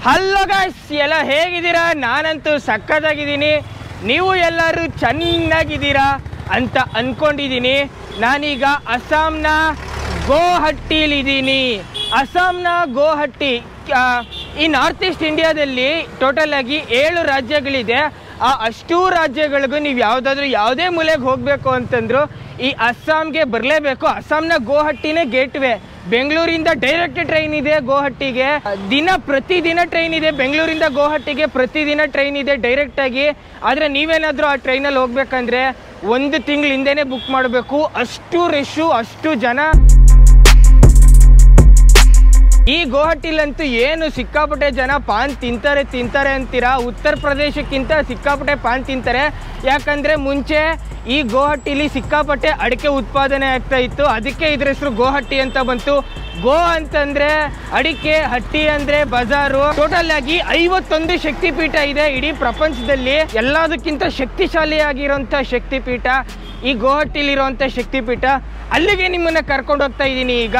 hello guys ಎಲ್ಲ ಹೇಗಿದ್ದೀರಾ ನಾನಂತೂ ಸಖತ್ತಾಗಿದ್ದೀನಿ ನೀವು ಎಲ್ಲರೂ ಚೆನ್ನಾಗಿದ್ದೀರಾ ಅಂತ ಅಂದ್ಕೊಂಡಿದ್ದೀನಿ ನಾನೀಗ ಅಸ್ಸಾಂನ ಗೋಹಟ್ಟಿಲಿದ್ದೀನಿ ಅಸ್ಸಾಂನ ಗೋಹಟ್ಟಿ ಆ, ಈ ನಾರ್ತ್ ಈಸ್ಟ್ ಇಂಡಿಯಾದಲ್ಲಿ ಟೋಟಲ್ ಆಗಿ ಏಳು ರಾಜ್ಯಗಳಿದೆ ಆ ಅಷ್ಟೂ ರಾಜ್ಯಗಳಿಗೂ ನೀವು ಯಾವುದಾದ್ರೂ ಯಾವುದೇ ಮೂಲೆಗೆ ಹೋಗಬೇಕು ಅಂತಂದ್ರು ಈ ಅಸ್ಸಾಂಗೆ ಬರಲೇಬೇಕು ಅಸ್ಸಾಂನ ಗೋಹಟ್ಟಿನೇ ಗೇಟ್ವೇ ಬೆಂಗಳೂರಿಂದ ಡೈರೆಕ್ಟ್ ಟ್ರೈನ್ ಇದೆ ಗೋಹಟ್ಟಿಗೆ ದಿನ ಪ್ರತಿದಿನ ಟ್ರೈನ್ ಇದೆ ಬೆಂಗಳೂರಿಂದ ಗೋಹಟ್ಟಿಗೆ ಪ್ರತಿದಿನ ಟ್ರೈನ್ ಇದೆ ಡೈರೆಕ್ಟ್ ಆಗಿ ಆದರೆ ನೀವೇನಾದರೂ ಆ ಟ್ರೈನಲ್ಲಿ ಹೋಗ್ಬೇಕಂದ್ರೆ ಒಂದು ತಿಂಗಳ ಹಿಂದೆನೇ ಬುಕ್ ಮಾಡಬೇಕು ಅಷ್ಟು ರಶ್ಶು ಅಷ್ಟು ಜನ ಈ ಗೋಹಟ್ಟಿಲಂತೂ ಏನು ಸಿಕ್ಕಾಪಟ್ಟೆ ಜನ ಪಾನ್ ತಿಂತಾರೆ ತಿಂತಾರೆ ಅಂತೀರಾ ಉತ್ತರ ಪ್ರದೇಶಕ್ಕಿಂತ ಸಿಕ್ಕಾಪಟ್ಟೆ ಪಾನ್ ತಿಂತಾರೆ ಯಾಕಂದ್ರೆ ಮುಂಚೆ ಈ ಗೋಹಟ್ಟಿಲಿ ಸಿಕ್ಕಾಪಟ್ಟೆ ಅಡಿಕೆ ಉತ್ಪಾದನೆ ಆಗ್ತಾ ಇತ್ತು ಅದಕ್ಕೆ ಇದ್ರ ಹೆಸರು ಗೋಹಟ್ಟಿ ಅಂತ ಬಂತು ಗೋ ಅಂತಂದ್ರೆ ಅಡಿಕೆ ಹಟ್ಟಿ ಅಂದ್ರೆ ಬಜಾರು ಟೋಟಲ್ ಆಗಿ ಐವತ್ತೊಂದು ಶಕ್ತಿಪೀಠ ಇದೆ ಇಡೀ ಪ್ರಪಂಚದಲ್ಲಿ ಎಲ್ಲದಕ್ಕಿಂತ ಶಕ್ತಿಶಾಲಿಯಾಗಿರುವಂಥ ಶಕ್ತಿಪೀಠ ಈ ಗೋಹಟ್ಟಿಲಿರುವಂಥ ಶಕ್ತಿಪೀಠ ಅಲ್ಲಿಗೆ ನಿಮ್ಮನ್ನ ಕರ್ಕೊಂಡು ಹೋಗ್ತಾ ಇದ್ದೀನಿ ಈಗ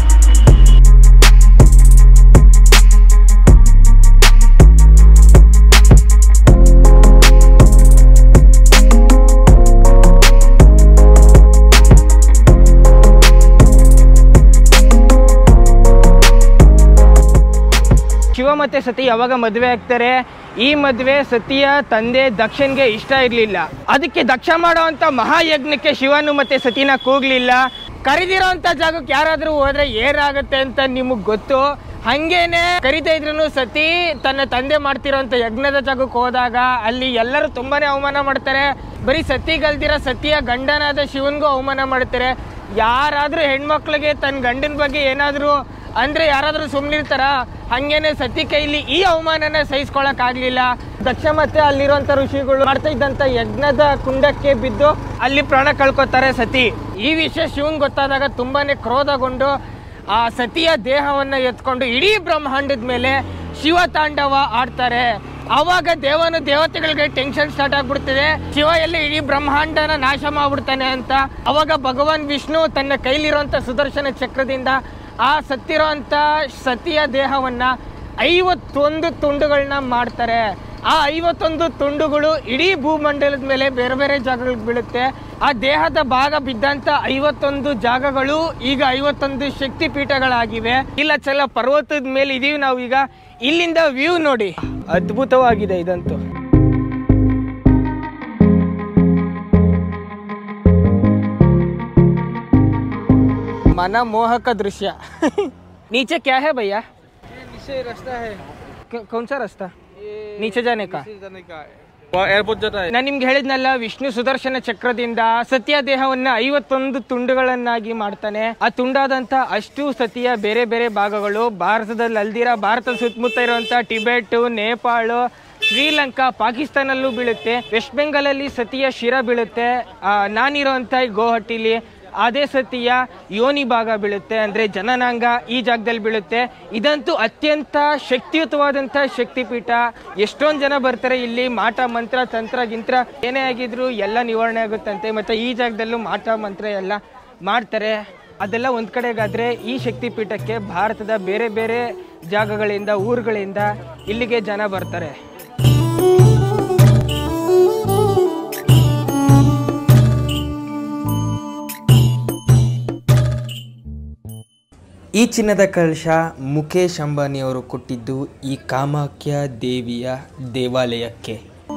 ಶಿವ ಮತ್ತೆ ಸತಿ ಯಾವಾಗ ಮದುವೆ ಆಗ್ತಾರೆ ಈ ಮದುವೆ ಸತಿಯ ತಂದೆ ದಕ್ಷನ್ಗೆ ಇಷ್ಟ ಇರಲಿಲ್ಲ ಅದಕ್ಕೆ ದಕ್ಷ ಮಾಡೋ ಅಂತ ಮಹಾಯಜ್ಞಕ್ಕೆ ಶಿವನು ಮತ್ತೆ ಸತಿನ ಕೂಗ್ಲಿಲ್ಲ ಕರೆದಿರೋ ಅಂತ ಜಾಗಕ್ಕೆ ಯಾರಾದ್ರೂ ಹೋದ್ರೆ ಏನಾಗುತ್ತೆ ಅಂತ ನಿಮಗ್ ಗೊತ್ತು ಹಂಗೇನೆ ಕರಿತಾ ಇದ್ರು ಸತಿ ತನ್ನ ತಂದೆ ಮಾಡ್ತಿರೋಂಥ ಯಜ್ಞದ ಜಾಗಕ್ಕೆ ಹೋದಾಗ ಅಲ್ಲಿ ಎಲ್ಲರೂ ತುಂಬಾನೇ ಅವಮಾನ ಮಾಡ್ತಾರೆ ಬರೀ ಸತಿಗಲ್ದಿರೋ ಸತಿಯ ಗಂಡನಾದ ಶಿವನ್ಗೂ ಅವಮಾನ ಮಾಡ್ತಾರೆ ಯಾರಾದ್ರೂ ಹೆಣ್ಮಕ್ಳಿಗೆ ತನ್ನ ಗಂಡನ ಬಗ್ಗೆ ಏನಾದರೂ ಅಂದ್ರೆ ಯಾರಾದ್ರೂ ಸುಮ್ಮನಿರ್ತಾರ ಹಂಗೇನೆ ಸತಿ ಕೈಲಿ ಈ ಅವಮಾನನ ಸಹಿಸ್ಕೊಳಕ್ ಆಗ್ಲಿಲ್ಲ ದಕ್ಷ ಮತ್ತೆ ಅಲ್ಲಿರುವಂತ ಋಷಿಗಳು ಮಾಡ್ತಾ ಇದ್ದಂತ ಯಜ್ಞದ ಕುಂಡಕ್ಕೆ ಬಿದ್ದು ಅಲ್ಲಿ ಪ್ರಾಣ ಕಳ್ಕೊತಾರೆ ಸತಿ ಈ ವಿಷಯ ಶಿವನ್ ಗೊತ್ತಾದಾಗ ತುಂಬಾನೇ ಕ್ರೋಧಗೊಂಡು ಆ ಸತಿಯ ದೇಹವನ್ನ ಎತ್ಕೊಂಡು ಇಡೀ ಬ್ರಹ್ಮಾಂಡದ ಮೇಲೆ ಶಿವ ತಾಂಡವ ಆಡ್ತಾರೆ ಅವಾಗ ದೇವನು ದೇವತೆಗಳಿಗೆ ಟೆನ್ಷನ್ ಸ್ಟಾರ್ಟ್ ಆಗ್ಬಿಡ್ತಿದೆ ಶಿವ ಎಲ್ಲಿ ಇಡೀ ಬ್ರಹ್ಮಾಂಡನ ನಾಶ ಮಾಡ್ಬಿಡ್ತಾನೆ ಅಂತ ಅವಾಗ ಭಗವಾನ್ ವಿಷ್ಣು ತನ್ನ ಕೈಲಿರುವಂತ ಸುದರ್ಶನ ಚಕ್ರದಿಂದ ಆ ಸತ್ತಿರೋಂಥ ಸತಿಯ ದೇಹವನ್ನ ಐವತ್ತೊಂದು ತುಂಡುಗಳನ್ನ ಮಾಡ್ತಾರೆ ಆ ಐವತ್ತೊಂದು ತುಂಡುಗಳು ಇಡೀ ಭೂಮಂಡಲದ ಮೇಲೆ ಬೇರೆ ಬೇರೆ ಜಾಗಗಳಿಗೆ ಬೀಳುತ್ತೆ ಆ ದೇಹದ ಭಾಗ ಬಿದ್ದಂತ ಐವತ್ತೊಂದು ಜಾಗಗಳು ಈಗ ಐವತ್ತೊಂದು ಶಕ್ತಿ ಪೀಠಗಳಾಗಿವೆ ಇಲ್ಲ ಚಲ ಪರ್ವತದ ಮೇಲೆ ಇದೀವಿ ನಾವು ಈಗ ಇಲ್ಲಿಂದ ವ್ಯೂ ನೋಡಿ ಅದ್ಭುತವಾಗಿದೆ ಇದಂತೂ मनमोहक दृश्य नीचे क्या है भैया नीचे रास्ता है क- कौन सा रास्ता ये नीचे जाने का नीचे जाने का है वहाँ एयरपोर्ट जाता है ನಾನು ನಿಮ್ಗೆ ಹೇಳಿದ್ನಲ್ಲ ವಿಷ್ಣು ಸುದರ್ಶನ ಚಕ್ರದಿಂದ ಸತ್ಯ ದೇಹವನ್ನ ಐವತ್ತೊಂದು ತುಂಡುಗಳನ್ನಾಗಿ ಮಾಡ್ತಾನೆ ಆ ತುಂಡಾದಂತ ಅಷ್ಟು ಸತಿಯ ಬೇರೆ ಬೇರೆ ಭಾಗಗಳು ಭಾರತದಲ್ಲಿ ಅಲ್ದಿರ ಭಾರತದ ಸುತ್ತಮುತ್ತ ಇರುವಂತ ಟಿಬೆಟ್ ನೇಪಾಳ ಶ್ರೀಲಂಕಾ ಪಾಕಿಸ್ತಾನಲ್ಲೂ ಬೀಳುತ್ತೆ ವೆಸ್ಟ್ ಬೆಂಗಾಲಲ್ಲಿ ಸತಿಯ ಶಿರ ಬೀಳುತ್ತೆ ಆ, ನಾನಿರೋಂಥ ಈ ಗೋಹಟ್ಟಿಲಿ ಅದೇ ಸತಿಯ ಯೋನಿ ಭಾಗ ಬೀಳುತ್ತೆ ಅಂದ್ರೆ ಜನನಾಂಗ ಈ ಜಾಗದಲ್ಲಿ ಬೀಳುತ್ತೆ ಇದಂತೂ ಅತ್ಯಂತ ಶಕ್ತಿಯುತವಾದಂಥ ಶಕ್ತಿಪೀಠ ಎಷ್ಟೊಂದು ಜನ ಬರ್ತಾರೆ ಇಲ್ಲಿ ಮಾಟ ಮಂತ್ರ ತಂತ್ರ ಗಿಂತ್ರ ಏನೇ ಆಗಿದ್ರು ಎಲ್ಲ ನಿವಾರಣೆ ಆಗುತ್ತಂತೆ ಮತ್ತೆ ಈ ಜಾಗದಲ್ಲೂ ಮಾಟ ಮಂತ್ರ ಎಲ್ಲ ಮಾಡ್ತಾರೆ ಅದೆಲ್ಲ ಒಂದ್ ಕಡೆಗಾದ್ರೆ ಈ ಶಕ್ತಿಪೀಠಕ್ಕೆ ಭಾರತದ ಬೇರೆ ಬೇರೆ ಜಾಗಗಳಿಂದ ಊರುಗಳಿಂದ ಇಲ್ಲಿಗೆ ಜನ ಬರ್ತಾರೆ ಈ ಚಿನ್ನದ ಕಲಶ ಮುಖೇಶ್ ಅಂಬಾನಿಯವರು ಕೊಟ್ಟಿದ್ದು ಈ ಕಾಮಾಖ್ಯ ದೇವಿಯ ದೇವಾಲಯಕ್ಕೆ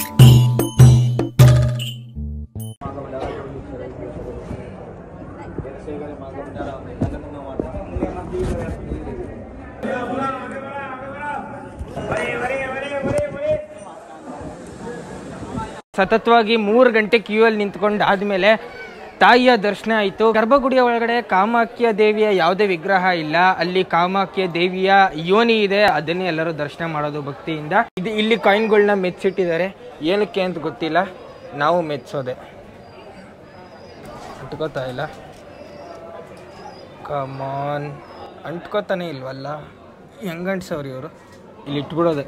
ಸತತವಾಗಿ ಮೂರು ಗಂಟೆ ಕ್ಯೂ ಅಲ್ಲಿ ನಿಂತ್ಕೊಂಡು ಆದ್ಮೇಲೆ ತಾಯಿಯ ದರ್ಶನ ಆಯಿತು ಗರ್ಭಗುಡಿಯ ಒಳಗಡೆ ಕಾಮಾಖ್ಯ ದೇವಿಯ ಯಾವುದೇ ವಿಗ್ರಹ ಇಲ್ಲ ಅಲ್ಲಿ ಕಾಮಾಖ್ಯ ದೇವಿಯ ಯೋನಿ ಇದೆ ಅದನ್ನೇ ಎಲ್ಲರೂ ದರ್ಶನ ಮಾಡೋದು ಭಕ್ತಿಯಿಂದ ಇದು ಇಲ್ಲಿ ಕಾಯಿನ್ಗಳನ್ನ ಮೆಚ್ಚಿಟ್ಟಿದ್ದಾರೆ ಏನಕ್ಕೆ ಅಂತ ಗೊತ್ತಿಲ್ಲ ನಾವು ಮೆಚ್ಚೋದೆ ಅಂಟ್ಕೋತಾ ಇಲ್ಲ ಕಮಾನ್ ಅಂಟ್ಕೋತಾನೆ ಇಲ್ವಲ್ಲ ಹೆಂಗಂಟ್ಸವ್ರಿ ಇವರು ಇಲ್ಲಿ ಇಟ್ಬಿಡೋದೆ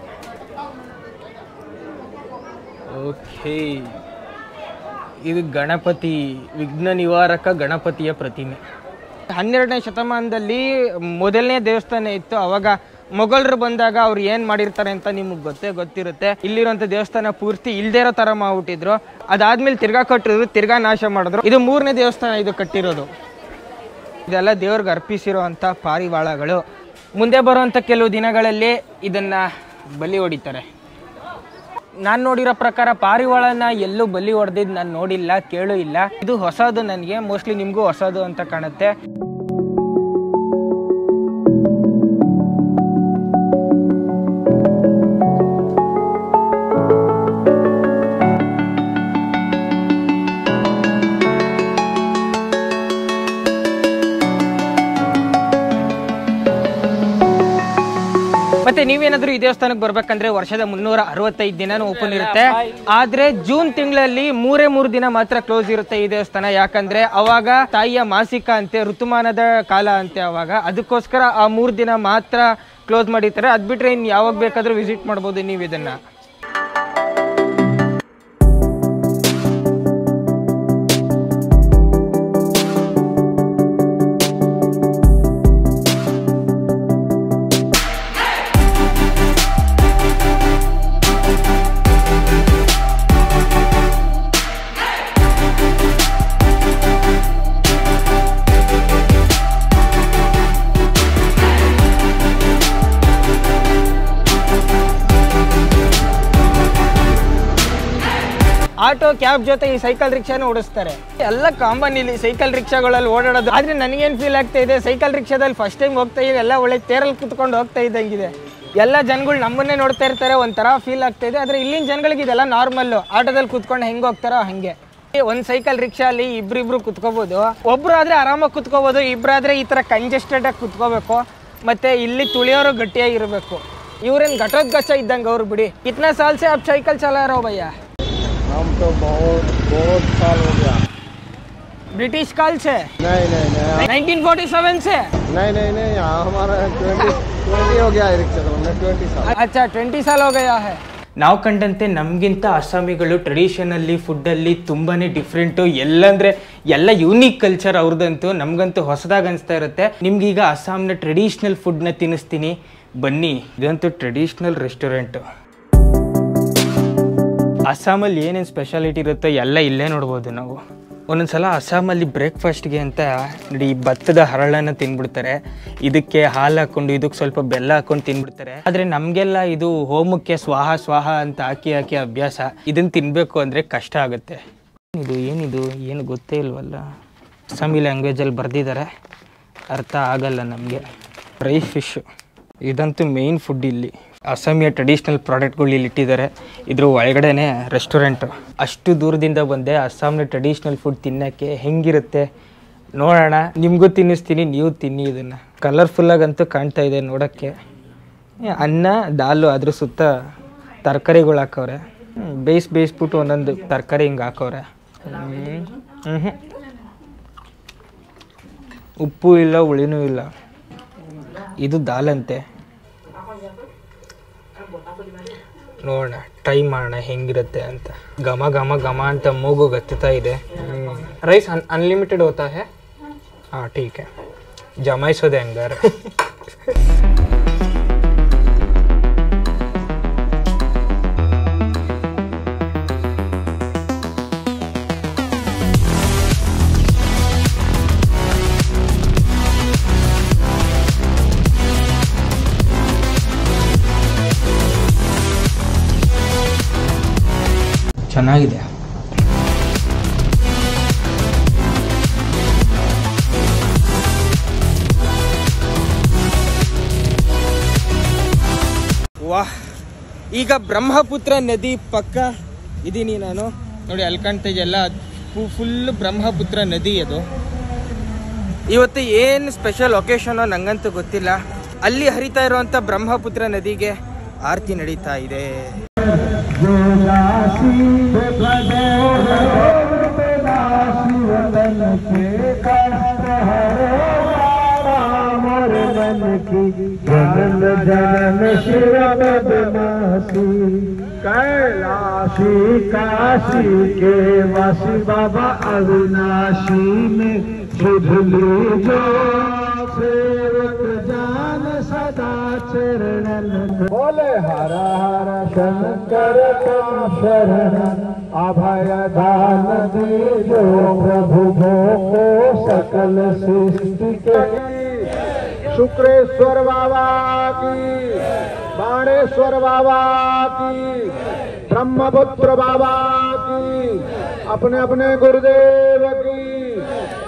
ಓಕೆ ಇದು ಗಣಪತಿ ವಿಘ್ನ ನಿವಾರಕ ಗಣಪತಿಯ ಪ್ರತಿಮೆ ಹನ್ನೆರಡನೇ ಶತಮಾನದಲ್ಲಿ ಮೊದಲನೇ ದೇವಸ್ಥಾನ ಇತ್ತು ಅವಾಗ ಮೊಘಲರು ಬಂದಾಗ ಅವ್ರು ಏನ್ ಮಾಡಿರ್ತಾರೆ ಅಂತ ನಿಮ್ಗೆ ಗೊತ್ತೇ ಗೊತ್ತಿರುತ್ತೆ ಇಲ್ಲಿರುವಂತ ದೇವಸ್ಥಾನ ಪೂರ್ತಿ ಇಲ್ದೇ ಇರೋ ತರ ಮಾಡ್ಬಿಟ್ಟಿದ್ರು ಅದಾದ್ಮೇಲೆ ತಿರ್ಗಾ ಕಟ್ಟಿದ್ರು ತಿರ್ಗಾ ನಾಶ ಮಾಡಿದ್ರು ಇದು ಮೂರನೇ ದೇವಸ್ಥಾನ ಇದು ಕಟ್ಟಿರೋದು ಇದೆಲ್ಲ ದೇವ್ರಿಗೆ ಅರ್ಪಿಸಿರುವಂಥ ಪಾರಿವಾಳಗಳು ಮುಂದೆ ಬರುವಂಥ ಕೆಲವು ದಿನಗಳಲ್ಲಿ ಇದನ್ನ ಬಲಿ ಹೊಡಿತಾರೆ ನಾನು ನೋಡಿರೋ ಪ್ರಕಾರ ಪಾರಿವಾಳನ ಎಲ್ಲೂ ಬಲಿ ಹೊಡೆದಿದ್ದು ನಾನು ನೋಡಿಲ್ಲ ಕೇಳೂ ಇಲ್ಲ ಇದು ಹೊಸದು ನನಗೆ ಮೋಸ್ಟ್ಲಿ ನಿಮಗೂ ಹೊಸದು ಅಂತ ಕಾಣುತ್ತೆ ಮತ್ತೆ ನೀವೇನಾದ್ರೂ ಈ ದೇವಸ್ಥಾನಕ್ಕೆ ಬರ್ಬೇಕಂದ್ರೆ ವರ್ಷದ ಮುನ್ನೂರ ಅರವತ್ತೈದು ದಿನ ಓಪನ್ ಇರುತ್ತೆ ಆದ್ರೆ ಜೂನ್ ತಿಂಗಳಲ್ಲಿ ಮೂರೇ ಮೂರು ದಿನ ಮಾತ್ರ ಕ್ಲೋಸ್ ಇರುತ್ತೆ ಈ ದೇವಸ್ಥಾನ ಯಾಕಂದ್ರೆ ಅವಾಗ ತಾಯಿಯ ಮಾಸಿಕ ಅಂತೆ ಋತುಮಾನದ ಕಾಲ ಅಂತೆ ಅವಾಗ ಅದಕ್ಕೋಸ್ಕರ ಆ ಮೂರು ದಿನ ಮಾತ್ರ ಕ್ಲೋಸ್ ಮಾಡಿರ್ತಾರೆ ಅದ್ ಬಿಟ್ರೆ ಇನ್ ಯಾವಾಗ ಬೇಕಾದ್ರೂ ವಿಸಿಟ್ ಮಾಡ್ಬೋದು ನೀವು ಇದನ್ನ ಆಟೋ ಕ್ಯಾಬ್ ಜೊತೆ ಈ ಸೈಕಲ್ ರಿಕ್ಷಾನ ಓಡಿಸ್ತಾರೆ ಎಲ್ಲ ಕಾಮನ್ ಇಲ್ಲಿ ಸೈಕಲ್ ರಿಕ್ಷಾಗಳಲ್ಲಿ ಓಡಾಡೋದು ಆದ್ರೆ ನನಗೇನ್ ಫೀಲ್ ಆಗ್ತಾ ಇದೆ ಸೈಕಲ್ ರಿಕ್ಷಾದಲ್ಲಿ ಫಸ್ಟ್ ಟೈಮ್ ಹೋಗ್ತಾ ಇದೆ ಎಲ್ಲ ಒಳ್ಳೆ ತೇರಲ್ಲಿ ಕುತ್ಕೊಂಡು ಹೋಗ್ತಾ ಇದ್ದಂಗಿದೆ ಎಲ್ಲ ಜನಗಳು ನಮ್ಮನ್ನೇ ನೋಡ್ತಾ ಇರ್ತಾರೆ ಒಂಥರ ಫೀಲ್ ಆಗ್ತಾ ಇದೆ ಆದ್ರೆ ಇಲ್ಲಿನ ಜನಗಳಿಗೆ ಇದೆಲ್ಲ ನಾರ್ಮಲ್ ಆಟೋದಲ್ಲಿ ಕುತ್ಕೊಂಡು ಹೆಂಗ್ ಹೋಗ್ತಾರೋ ಹಂಗೆ ಒಂದ್ ಸೈಕಲ್ ರಿಕ್ಷಾ ಅಲ್ಲಿ ಇಬ್ರಿಬ್ರು ಕುತ್ಕೋಬಹುದು ಒಬ್ರು ಆದ್ರೆ ಆರಾಮಾಗಿ ಕುತ್ಕೋಬಹುದು ಇಬ್ರಾದ್ರೆ ಈ ತರ ಕಂಜೆಸ್ಟೆಡ್ ಆಗಿ ಕುತ್ಕೋಬೇಕು ಮತ್ತೆ ಇಲ್ಲಿ ತುಳಿಯೋರು ಗಟ್ಟಿಯಾಗಿರ್ಬೇಕು ಇವ್ರೇನ್ ಘಟೋದ್ಗಚ್ಚ ಇದ್ದಂಗೆ ಅವ್ರು ಬಿಡಿ ಕಿತ್ನಾ ಸಾಲ್ ಸೆ ಅಪ್ ಸೈಕಲ್ ಚಲಾ ರೋ ಭಯ್ಯ हम तो बहुत बहुत साल हो गया ब्रिटिश काल से नहीं नहीं नहीं 1947 से नहीं नहीं नहीं यहाँ हमारा ट्वेंटी ट्वेंटी हो गया है रिक्शा चलाने ट्वेंटी साल अच्छा ಟ್ವೆಂಟಿ ಸಾಲ್ हो गया है ನಾವು ಕಂಡಂತೆ ನಮಗಿಂತ ಅಸ್ಸಾಮಿಗಳು ಟ್ರೆಡಿಷನಲ್ಲಿ ಫುಡ್ಡಲ್ಲಿ ತುಂಬಾ ಡಿಫ್ರೆಂಟು ಎಲ್ಲಂದ್ರೆ ಎಲ್ಲ ಯೂನಿಕ್ ಕಲ್ಚರ್ ಅವ್ರದ್ದಂತೂ ನಮಗಂತೂ ಹೊಸದಾಗಿ ಅನಿಸ್ತಾ ಇರುತ್ತೆ ನಿಮ್ಗೀಗ ಅಸ್ಸಾಂನ ಟ್ರೆಡಿಷ್ನಲ್ ಫುಡ್ನ ತಿನ್ನಿಸ್ತೀನಿ ಬನ್ನಿ ಇದಂತೂ ಟ್ರೆಡಿಷ್ನಲ್ ರೆಸ್ಟೋರೆಂಟು ಅಸ್ಸಾಮಲ್ಲಿ ಏನೇನು ಸ್ಪೆಷಾಲಿಟಿ ಇರುತ್ತೋ ಎಲ್ಲ ಇಲ್ಲೇ ನೋಡ್ಬೋದು ನಾವು ಒಂದೊಂದ್ಸಲ ಅಸ್ಸಾಮಲ್ಲಿ ಬ್ರೇಕ್ಫಾಸ್ಟ್ಗೆ ಅಂತ ನೋಡಿ ಈ ಭತ್ತದ ಹರಳನ್ನು ತಿನ್ಬಿಡ್ತಾರೆ ಇದಕ್ಕೆ ಹಾಲು ಹಾಕೊಂಡು ಇದಕ್ಕೆ ಸ್ವಲ್ಪ ಬೆಲ್ಲ ಹಾಕೊಂಡು ತಿನ್ಬಿಡ್ತಾರೆ ಆದರೆ ನಮಗೆಲ್ಲ ಇದು ಹೋಮಕ್ಕೆ ಸ್ವಾಹ ಸ್ವಾಹ ಅಂತ ಹಾಕಿ ಹಾಕಿ ಅಭ್ಯಾಸ ಇದನ್ನು ತಿನ್ನಬೇಕು ಅಂದರೆ ಕಷ್ಟ ಆಗುತ್ತೆ ಇದು ಏನಿದು ಏನು ಗೊತ್ತೇ ಇಲ್ವಲ್ಲ ಅಸ್ಸಾಮಿ ಲ್ಯಾಂಗ್ವೇಜಲ್ಲಿ ಬರೆದಿದ್ದಾರೆ ಅರ್ಥ ಆಗಲ್ಲ ನಮಗೆ ಫ್ರೈ ಫಿಶ್ ಇದಂತೂ ಮೇಯ್ನ್ ಫುಡ್ ಇಲ್ಲಿ ಅಸ್ಸಾಮಿಯ ಟ್ರೆಡಿಷ್ನಲ್ ಪ್ರಾಡಕ್ಟ್ಗಳು ಇಲ್ಲಿ ಇಟ್ಟಿದ್ದಾರೆ ಇದ್ರ ಒಳಗಡೆನೆ ರೆಸ್ಟೋರೆಂಟ್ ಅಷ್ಟು ದೂರದಿಂದ ಬಂದೆ ಅಸ್ಸಾಂನ ಟ್ರೆಡಿಷ್ನಲ್ ಫುಡ್ ತಿನ್ನೋಕ್ಕೆ ಹೆಂಗಿರುತ್ತೆ ನೋಡೋಣ ನಿಮಗೂ ತಿನ್ನಿಸ್ತೀನಿ ನೀವು ತಿನ್ನಿ ಇದನ್ನು ಕಲರ್ಫುಲ್ಲಾಗಂತೂ ಕಾಣ್ತಾ ಇದೆ ನೋಡೋಕ್ಕೆ ಏ, ಅನ್ನ ದಾಲು ಅದ್ರ ಸುತ್ತ ತರಕಾರಿಗಳು ಹಾಕವ್ರೆ ಹ್ಮ್, ಬೇಯಿಸಿ ಬೇಯಿಸ್ಬಿಟ್ಟು ಒಂದೊಂದು ತರಕಾರಿ ಹಿಂಗೆ ಹಾಕವ್ರೆ ಹ್ಞೂ ಹ್ಞೂ ಉಪ್ಪು ಇಲ್ಲ ಹುಳಿನೂ ಇಲ್ಲ ಇದು ದಾಲಂತೆ ನೋಡೋಣ ಟ್ರೈ ಮಾಡೋಣ ಹೆಂಗಿರುತ್ತೆ ಅಂತ ಘಮ ಘಮ ಘಮ ಅಂತ ಮೂಗು ಗತ್ತುತ್ತಾ ಇದೆ ರೈಸ್ ಅನ್ ಅನ್ಲಿಮಿಟೆಡ್ ಹೋತಾ ಹೇ ಹಾಂ ಟೀಕ್ ಹೇ ಜಮಾಯಿಸೋದೆ ಹಂಗಾರೆ ಚೆನ್ನಾಗಿದೆ ವಾಹ್ ಈಗ ಬ್ರಹ್ಮಪುತ್ರ ನದಿ ಪಕ್ಕ ಇದೀನಿ ನಾನು ನೋಡಿ ಅಲ್ಲಿ ಕಾಣ್ತಾ ಇದೆಯಲ್ಲ ಫುಲ್ ಬ್ರಹ್ಮಪುತ್ರ ನದಿ ಅದು ಇವತ್ತು ಏನು ಸ್ಪೆಷಲ್ ಒಕೇಶನ್ ನಂಗಂತೂ ಗೊತ್ತಿಲ್ಲ ಅಲ್ಲಿ ಹರಿತಾ ಇರುವಂತ ಬ್ರಹ್ಮಪುತ್ರ ನದಿಗೆ ಆರತಿ ನಡೀತಾ ಇದೆ जनन जनन शिव बदमाशी कैलाशी काशी के वासी बाबा अविनाशी में सुध लीजो सेवक जान सा सदा चरणन बोले हर हर शंकर तुम शरण अभय दान दीजो प्रभु को सकल सृष्टि के शुक्रेश्वर बाबा की बाणेश्वर बाबा की ब्रह्मपुत्र बाबा की अपने अपने गुरुदेव की